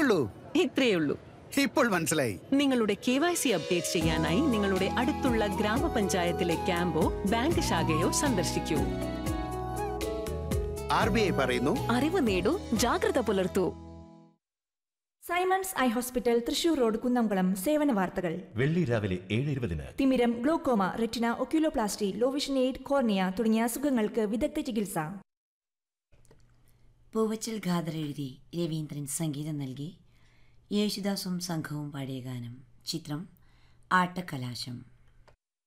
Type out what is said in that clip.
ഉള്ളൂ ഇത്രയേ ഉള്ളൂ ഇപ്പോൾ മനസ്സിലായി നിങ്ങളുടെ കെ വൈ സി അപ്ഡേറ്റ് ചെയ്യാനായി നിങ്ങളുടെ അടുത്തുള്ള ഗ്രാമപഞ്ചായത്തിലെ ക്യാമ്പോ ബാങ്ക് ശാഖയോ സന്ദർശിക്കൂ ആർ ബി ഐ പറയുന്നു അറിവ് നേടൂ ജാഗ്രത പുലർത്തൂ Simon's eye hospital Thrissur road Kunnamkulam സേവന വാർത്തകൾ വെള്ളി രാവിലെ ഏഴ് ഇരുപതിന് തിമിരം glaucoma retina oculoplasty low vision aid cornea തുടങ്ങിയ അസുഖങ്ങൾക്ക് വിദഗ്ധ ചികിത്സ പൂവച്ചൽ ഖാദർ എഴുതി രവീന്ദ്രൻ സംഗീതം നൽകി യേശുദാസും സംഘവും പാടിയ ഗാനം ചിത്രം ആട്ടക്കലാശം